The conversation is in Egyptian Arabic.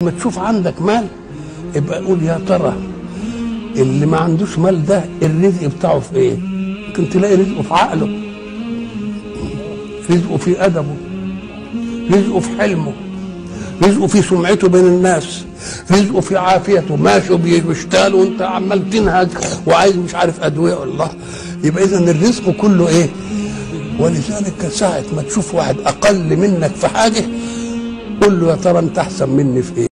لما تشوف عندك مال يبقى قول يا ترى اللي ما عندوش مال ده الرزق بتاعه في ايه ممكن تلاقي رزقه في عقله رزقه في ادبه رزقه في حلمه رزقه في سمعته بين الناس رزقه في عافيته ماشي بيشتغل وانت عمال تنهج وعايز مش عارف ادويه الله يبقى اذا الرزق كله ايه ولذلك ساعة ما تشوف واحد أقل منك في حاجة قول له يا ترى أنت أحسن مني في إيه